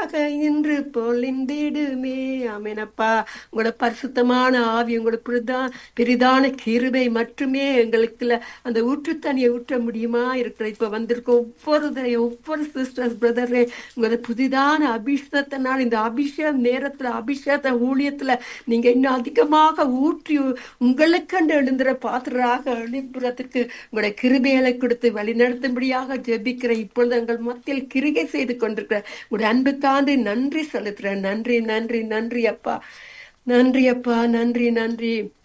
மழையாக இன்று பொழிந்திடுமே ஆமேனப்பா உங்களோட பரிசுத்தமான ஆவி உங்களோட பிரதான் பெரிதான கிருபை மட்டுமே எங்களுக்குள்ள அந்த ஊற்று தண்ணியை ஊற்ற முடியுமா இருக்கிற இப்ப வந்திருக்க ஒவ்வொரு தடவை, ஒவ்வொரு சிஸ்டர்ஸ் பிரதரே உங்களோட புதிதான அபிஷேகத்தினால் இந்த அபிஷேக நேரத்துல அபிஷேக ஊழியத்துல நீங்க இன்னும் அதிகமாக ஊற்றி உங்களுக்கண்டு எழுந்துற பாத்திராக எழுப்புறதுக்கு உங்களுடைய கிருபைகளை கொடுத்து வழிநடத்தும்படியாக ஜெபிக்கிறேன் இப்பொழுது எங்கள் மத்தியில் கிருகை செய்து கொண்டிருக்கிற உங்களுடைய அன்புக்காண்டு நன்றி செலுத்துறேன் நன்றி நன்றி நன்றி அப்பா நன்றி அப்பா நன்றி நன்றி